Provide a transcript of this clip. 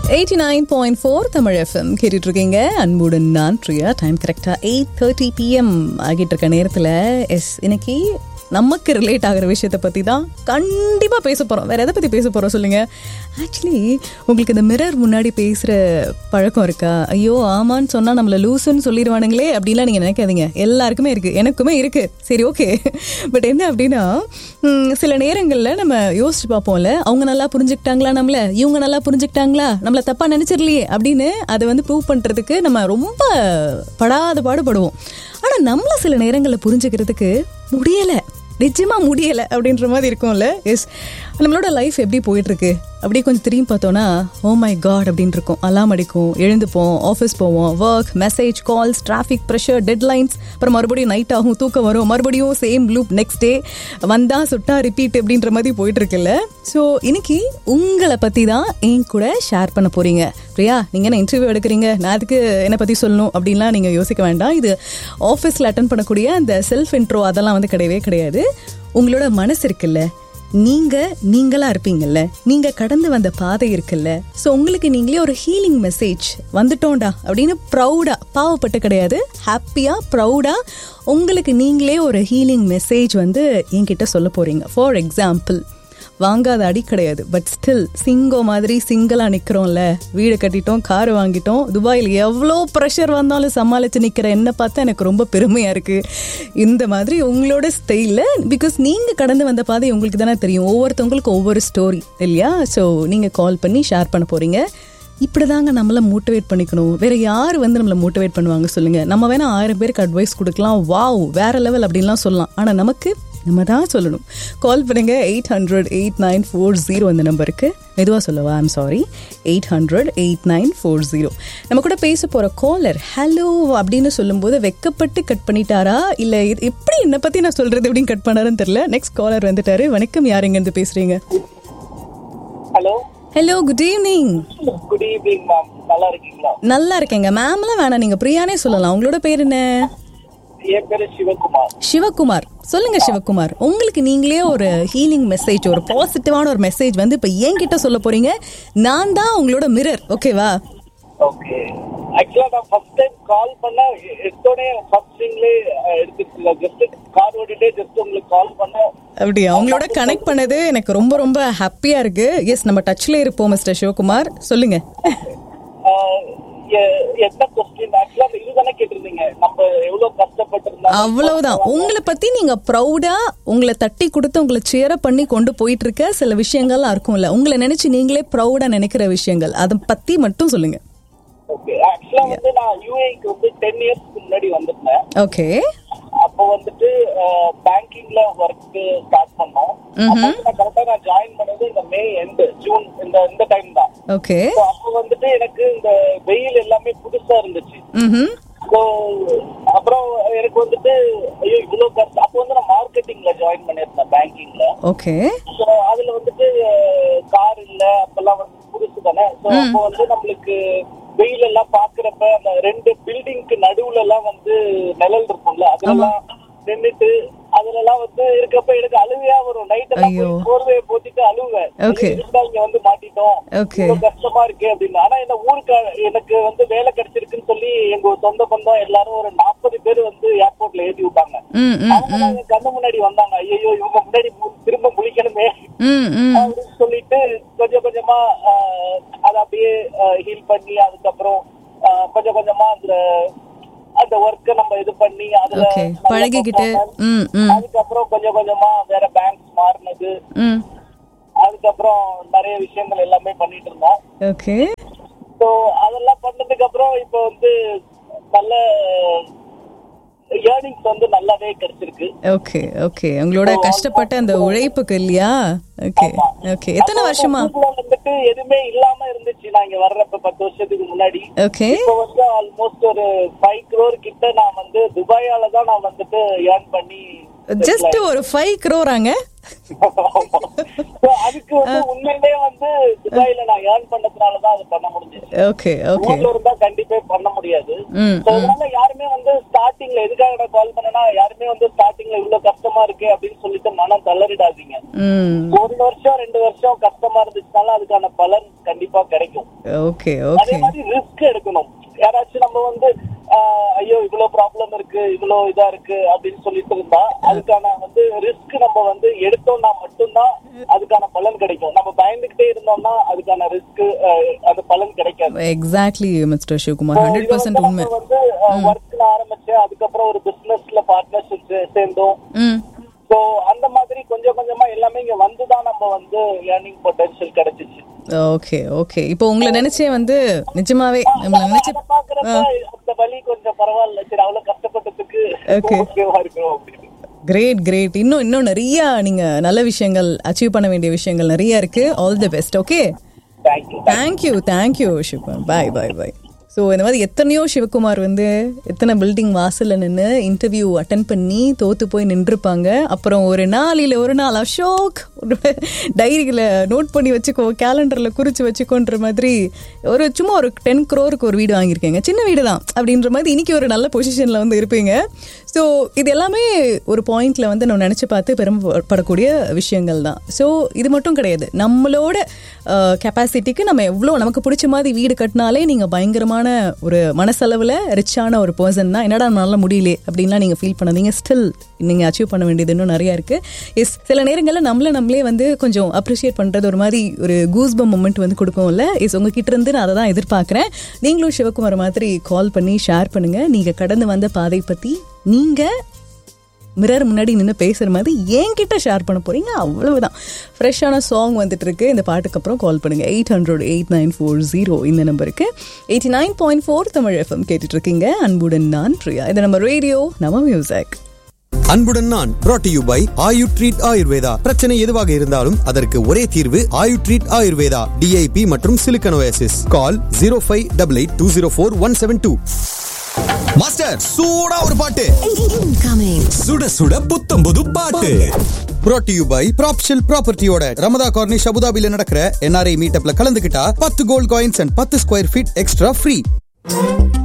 Eighty nine point four Tamil FM கேட்டுட்டு இருக்கீங்க அன்புடன் நான் பிரியா டைம் கரெக்டாக எயிட் தேர்ட்டி பிஎம் ஆகிட்டு இருக்க நேரத்தில் எஸ் இன்னைக்கு நமக்கு ரிலேட் ஆகிற விஷயத்தை பற்றி தான் கண்டிப்பாக பேச போகிறோம் வேறு எதை பற்றி பேச போகிறோம் சொல்லுங்கள் ஆக்சுவலி உங்களுக்கு இந்த மிரர் முன்னாடி பேசுகிற பழக்கம் இருக்கா ஐயோ ஆமான்னு சொன்னால் நம்மளை லூசுன்னு சொல்லிடுவானுங்களே அப்படின்லாம் நீங்கள் நினைக்காதீங்க எல்லாருக்குமே இருக்குது எனக்குமே இருக்குது சரி ஓகே பட் என்ன அப்படின்னா ம், சில நேரங்களில் நம்ம யோசிச்சு பார்ப்போம்ல அவங்க நல்லா புரிஞ்சுக்கிட்டாங்களா நம்மள இவங்க நல்லா புரிஞ்சுக்கிட்டாங்களா நம்மள தப்பாக நினச்சிடலையே அப்படின்னு அதை வந்து ப்ரூவ் பண்ணுறதுக்கு நம்ம ரொம்ப படாத பாடுபடுவோம் ஆனால் நம்மள சில நேரங்களில் புரிஞ்சுக்கிறதுக்கு முடியலை நிஜமா முடியலை அப்படின்ற மாதிரி இருக்கும்ல எஸ் நம்மளோட லைஃப் எப்படி போயிட்டு இருக்கு அப்படியே கொஞ்சம் திரும்பி பார்த்தோன்னா ஓ மை காட் அப்படின்னு இருக்கும் அலாம் அடிக்கும் எழுந்துப்போம் ஆஃபீஸ் போவோம் work message calls traffic pressure deadlines அப்புறம் மறுபடியும் நைட் ஆகும் தூக்கம் வரும் மறுபடியும் சேம் லூப் நெக்ஸ்ட் டே வந்தா சுட்டா ரிப்பீட் அப்படின்ற மாதிரி போயிட்டு இருக்குல்ல ஸோ இன்னைக்கு உங்களை பற்றி தான் என் கூட ஷேர் பண்ண போறீங்க பிரியா நீங்கள் என்ன இன்டர்வியூ எடுக்கிறீங்க நான் அதுக்கு என்னை பற்றி சொல்லணும் அப்படின்லாம் நீங்கள் யோசிக்க வேண்டாம் இது ஆஃபீஸில் அட்டன் பண்ணக்கூடிய அந்த செல்ஃப் இன்ட்ரோ அதெல்லாம் வந்து கிடையவே கிடையாது உங்களோட மனசு இருக்குல்ல நீங்க நீங்களா இருப்பீங்கல்ல நீங்க கடந்து வந்த பாதை இருக்குல்ல ஸோ உங்களுக்கு நீங்களே ஒரு ஹீலிங் மெசேஜ் வந்துட்டோம்டா அப்படின்னு ப்ரௌடா பாவப்பட்டு கிடையாது ஹாப்பியா ப்ரௌடா உங்களுக்கு நீங்களே ஒரு ஹீலிங் மெசேஜ் வந்து என்கிட்ட சொல்ல போறீங்க ஃபார் எக்ஸாம்பிள் வாங்காத அடி கிடையாது பட் ஸ்டில் சிங்கோ மாதிரி சிங்கிளாக நிற்கிறோம்ல வீடு கட்டிட்டோம் கார் வாங்கிட்டோம் துபாயில் எவ்வளோ ப்ரெஷர் வந்தாலும் சமாளித்து நிற்கிற என்ன பார்த்தா எனக்கு ரொம்ப பெருமையாக இருக்குது இந்த மாதிரி உங்களோட ஸ்டைலில் பிகாஸ் நீங்கள் கடந்து வந்த பாதை உங்களுக்கு தானே தெரியும் ஒவ்வொருத்தவங்களுக்கு ஒவ்வொரு ஸ்டோரி இல்லையா ஸோ நீங்கள் கால் பண்ணி ஷேர் பண்ண போகிறீங்க இப்படிதாங்க நம்மள மோட்டிவேட் பண்ணிக்கணும் வேற யார் வந்து நம்மளை மோட்டிவேட் பண்ணுவாங்க சொல்லுங்க நம்ம வேணா ஆயிரம் பேருக்கு அட்வைஸ் கொடுக்கலாம் வாவ் வேற லெவல் அப்படின்லாம் சொல்லலாம் ஆனா நமக்கு நம்ம தான் சொல்லணும் கால் பண்ணுங்க eight hundred eight nine four zero அந்த நம்பருக்கு மெதுவாக சொல்லவா I'm sorry eight hundred eight nine four zero நம்ம கூட பேச போகிற காலர் ஹலோ அப்படின்னு சொல்லும்போது வெக்கப்பட்டு கட் பண்ணிட்டாரா இல்லை எப்படி என்னை பற்றி நான் சொல்கிறது எப்படின்னு கட் பண்ணாருன்னு தெரில நெக்ஸ்ட் காலர் வந்துட்டாரு வணக்கம் யார் எங்கேருந்து பேசுகிறீங்க hello hello good evening good evening ma'am நல்லா இருக்கீங்களா நல்லா இருக்கேங்க மேம்லாம் வேணாம் நீங்க பிரியானே சொல்லலாம் உங்களோட பேர் என்ன என் பேரு சிவகுமார் சிவகுமார் சொல்லுங்க சிவகுமார் உங்களுக்கு நீங்களே ஒரு ஹீலிங் மெசேஜ் ஒரு பாசிட்டிவான ஒரு மெசேஜ் வந்து இப்ப என்கிட்ட சொல்ல போறீங்க நான் தான் உங்களோட மிரர் ஓகேவா ஓகே ஆக்சுவலா நான் ஃபர்ஸ்ட் டைம் கால் பண்ண எடுத்தோடனே ஃபர்ஸ்ட் திங்லே எடுத்துட்டு ஜஸ்ட் கார் ஓடிட்டே ஜஸ்ட் உங்களுக்கு கால் பண்ண அப்படி அவங்களோட கனெக்ட் பண்ணது எனக்கு ரொம்ப ரொம்ப ஹாப்பியா இருக்கு எஸ் நம்ம டச்ல இருப்போம் மிஸ்டர் சிவகுமார் சொல்லுங்க ஆஹ், எ- என்ன கொஸ்டின் ஆக்சுவலா இதுதானே கேட்டிருந்தீங்க நம்ம எவ்வளவு கஷ்டப்பட்டிருந்தோம் அவ்வளவுதான் உங்களை பத்தி நீங்க ப்ரௌடா உங்களை தட்டி கொடுத்து உங்களை சேர பண்ணி கொண்டு போயிட்டு இருக்க சில விஷயங்கள்லாம் இருக்கும்ல உங்களை நினைச்சு நீங்களே ப்ரௌடா நினைக்கிற விஷயங்கள் அதை பத்தி மட்டும் சொல்லுங்க ஓகே ஆக்சுவலா வந்து நான் யூஏக்கு வந்து டென் இயர்ஸ்க்கு முன்னாடி வந்திருந்தேன் ஓகே அப்போ வந்துட்டு பேங்கிங்ல ஒர்க் ஸ்டார்ட் பண்ணோம் அப்போ வந்து நான் கரெக்டா நான் ஜாயின் பண்ணது இந்த மே எண்டு ஜூன் இந்த இந்த டைம் தான் ஓகே So, அப்போ வந்துட்டு எனக்கு இந்த வெயில் எல்லாமே புதுசா இருந்துச்சு ம் So, அப்புறம் எனக்கு வந்துட்டு ஐயோ இவ்வளவு கஷ்டம் அப்போ வந்து நான் மார்க்கெட்டிங்ல ஜாயின் பண்ணியிருந்தேன் பேங்கிங்ல ஓகே ஸோ அதுல வந்துட்டு கார் இல்ல அப்பெல்லாம் வந்து புதுசு தானே ஸோ அப்போ வந்து நம்மளுக்கு வெயில் எல்லாம் பாக்குறப்ப அந்த ரெண்டு பில்டிங்க்கு நடுவுல எல்லாம் வந்து நிழல் இருக்கும்ல அதெல்லாம் நின்னுட்டு அதுல எல்லாம் வந்து இருக்கப்ப எனக்கு அழுவையா வரும் நைட் எல்லாம் ஐயோ. போய் போர்வையை போத்திட்டு அழுவேன் Okay. இதுதான் இங்க வந்து மாட்டிட்டோம் Okay. இவ்வளவு கஷ்டமா இருக்கு அப்படின்னு ஆனா இந்த ஊருக்கு எனக்கு வந்து வேலை கிடைச்சிருக்குன்னு சொல்லி எங்க சொந்த பந்தம் எல்லாரும் ஒரு நாற்பது பேர் வந்து ஏர்போர்ட்ல ஏத்தி விட்டாங்க ம் ம் அவங்க தான் என் கண்ணு முன்னாடி வந்தாங்க ஐயோ இவங்க முன்னாடி மு- திரும்ப முழிக்கணுமே ம் ம் அப்படின்னு சொல்லிட்டு கொஞ்சம் கொஞ்சமா ஆஹ், அதை அப்படியே ஹீல் பண்ணி அதுக்கப்புறம் ஆஹ், கொஞ்சம் கொஞ்சமா அந்த அந்த ஒர்க்கை நம்ம இது பண்ணி அதுல ஓகே நல்ல பழகிக்கிட்டு performance. ம் ம் அதுக்கப்புறம் கொஞ்சம் கொஞ்சமா வேற பேங்க்ஸ் மாறினது ம் அதுக்கப்புறம் நிறைய விஷயங்கள் எல்லாமே பண்ணிட்டு இருந்தோம் ஓகே ஸோ அதெல்லாம் பண்ணதுக்கு அப்புறம் இப்போ வந்து நல்ல ஏர்னிங்ஸ் வந்து நல்லாவே கிடைச்சிருக்கு ஓகே ஓகே உங்களோட கஷ்டப்பட்ட அந்த உழைப்புக்கு இல்லையா ஓகே ஓகே எத்தனை அப்போ வருஷமா ஊர்ல வந்துட்டு எதுவுமே இல்லாம இருந்துச்சு நான் இங்க வர்றப்ப பத்து வருஷத்துக்கு முன்னாடி ஓகே இப்போ வந்து ஆல்மோஸ்ட் ஒரு ஃபைவ் crore கிட்ட நான் வந்து துபாயால தான் நான் வந்துட்டு ஏர்ன் பண்ணி ஜஸ்ட் ஒரு ஃபைவ் க்ரோராங்க So, அதுக்கு வந்து உண்மையிலேயே வந்து துபாயில நான் ஏர்ன் பண்ணதுனாலதான் அது பண்ண முடிஞ்சது ஓகே ஓகே ஊர்ல இருந்தா கண்டிப்பா பண்ண முடியாது ம் So, அதனால யாருமே வந்து ஸ்டார்டிங்ல எதுக்காக நான் கால் பண்ணனா யாருமே வந்து ஸ்டார்டிங்ல இவ்வளவு கஷ்டமா இருக்கு அப்படின்னு சொல்லிட்டு மனம் தளரிடாதீங்க ம் ஒரு வருஷம் ரெண்டு வருஷம் கஷ்டமா இருந்துச்சுனாலும் அதுக்கான பலன் கண்டிப்பா கிடைக்கும் ஓகே அதே ஓகே மாதிரி ரிஸ்க் எடுக்கணும் யாராச்சும் நம்ம வந்து ஆஹ், ஐயோ இவ்வளவு ப்ராப்ளம் இருக்கு இவ்வளவு இதா இருக்கு அப்படின்னு சொல்லிட்டு இருந்தா அதுக்கான வந்து ரிஸ்க் நம்ம வந்து எடுத்தோம்னா மட்டும்தான் அதுக்கான பலன் கிடைக்கும் நம்ம பயந்துகிட்டே இருந்தோம்னா அதுக்கான ரிஸ்க் அந்த பலன் கிடைக்காது எக்ஸாக்ட்லி மிஸ்டர் சிவகுமார் ஹண்ட்ரட் இதை பர்சன்ட் வந்து உண்மை நம்ம வந்து ஒர்க்ல ஆரம்பிச்சேன் அதுக்கப்புறம் ஒரு பிசினஸ்ல பார்ட்னர்ஷிப் சேர்ந்தோம் ம் சோ அந்த மாதிரி கொஞ்சம் கொஞ்சமா எல்லாமே இங்க வந்துதான் நம்ம வந்து ஏர்னிங் பொட்டன்ஷியல் கிடைச்சிச்சு ஓகே ஓகே இப்போ உங்களை நினைச்சே வந்து நிஜமாவே நம்மள நினைச்சு அதை பாக்குறப்ப அந்த வலி கொஞ்சம் பரவாயில்ல சரி அவ்வளவு கஷ்டப்பட்டதுக்கு Okay. ஓகேவா இருக்கும் அப்படின்னு கிரேட் கிரேட் இன்னும் இன்னும் நிறைய நீங்க நல்ல விஷயங்கள் அச்சீவ் பண்ண வேண்டிய விஷயங்கள் நிறைய இருக்கு all the best okay thank you thank you thank you Sivakumar bye bye bye so இந்த மாதிரி எத்தனையோ சிவகுமார் வந்து எத்தனை பில்டிங் வாசலில் நின்று இன்டர்வியூ அட்டன் பண்ணி தோத்து போய் நின்றுப்பாங்க அப்புறம் ஒரு நாளில் ஒரு நாள் அசோக் டைரியில் நோட் பண்ணி வச்சுக்கோ கேலண்டரில் குறித்து வச்சுக்கோன்ற மாதிரி ஒரு சும்மா ஒரு டென் க்ரோருக்கு ஒரு வீடு வாங்கியிருக்கேங்க சின்ன வீடு தான் அப்படின்ற மாதிரி இன்னைக்கு ஒரு நல்ல பொசிஷனில் வந்து இருப்பீங்க ஸோ இது எல்லாமே ஒரு பாயிண்ட்ல வந்து நான் நினச்சி பார்த்து பெருமைப்படக்கூடிய விஷயங்கள் தான் ஸோ இது மட்டும் கிடையாது நம்மளோட கெப்பாசிட்டிக்கு நம்ம எவ்வளோ நமக்கு பிடிச்ச மாதிரி வீடு கட்டினாலே நீங்கள் பயங்கரமான ஒரு மனசளவில் ரிச்சான ஒரு பர்சன் தான் என்னடா நம்மளால முடியலே அப்படின்லாம் நீங்கள் ஃபீல் பண்ணாதீங்க ஸ்டில் நீங்கள் அச்சீவ் பண்ண வேண்டியது இன்னும் நிறையா இருக்குது எஸ் சில நேரங்களில் நம்மள நம்மளே வந்து கொஞ்சம் அப்ரிஷியேட் பண்ணுறது ஒரு மாதிரி ஒரு கூஸ்பம் மூமெண்ட் வந்து கொடுக்கும்ல எஸ் உங்ககிட்ட இருந்து நான் அதை தான் எதிர்பார்க்குறேன் நீங்களும் சிவகுமார் மாதிரி கால் பண்ணி ஷேர் பண்ணுங்கள் நீங்கள் கடந்து வந்த பாதை பற்றி நீங்கள் மிரர் முன்னாடி நின்று பேசுகிற மாதிரி என்கிட்ட ஷேர் பண்ண போறீங்க அவ்வளவுதான் ஃப்ரெஷ்ஷான சாங் வந்துட்டு இருக்கு இந்த பாட்டுக்கு அப்புறம் கால் பண்ணுங்க eight hundred eight nine four zero இந்த நம்பருக்கு eighty nine point four Tamil FM கேட்டுட்டு இருக்கீங்க அன்புடன் நான் பிரியா இது நம்ம ரேடியோ நம்ம மியூசிக் அன்புடன் நான் brought to you by Ayu treat Ayurveda பிரச்சனை எதுவாக இருந்தாலும் அதற்கு ஒரே தீர்வு ஆயு ட்ரீட் ஆயுர்வேதா டிஐபி மற்றும் சிலிக்கனோசிஸ் call zero five double eight two zero four one seven two master சூடா ஒரு பாட்டு Incoming. சுட சுட புத்தம் புது பாட்டு brought to you by ப்ராப்ஷில் ப்ராப்பர்ட்டியோட ரமதா கார்னிஷ் அபுதாபில நடக்கிற என்ஆர்ஐ மீட்டப்ல கலந்துக்கிட்டா பத்து கோல்ட் காயின்ஸ் அண்ட் பத்து ஸ்கொயர் ஃபீட் எக்ஸ்ட்ரா ஃப்ரீ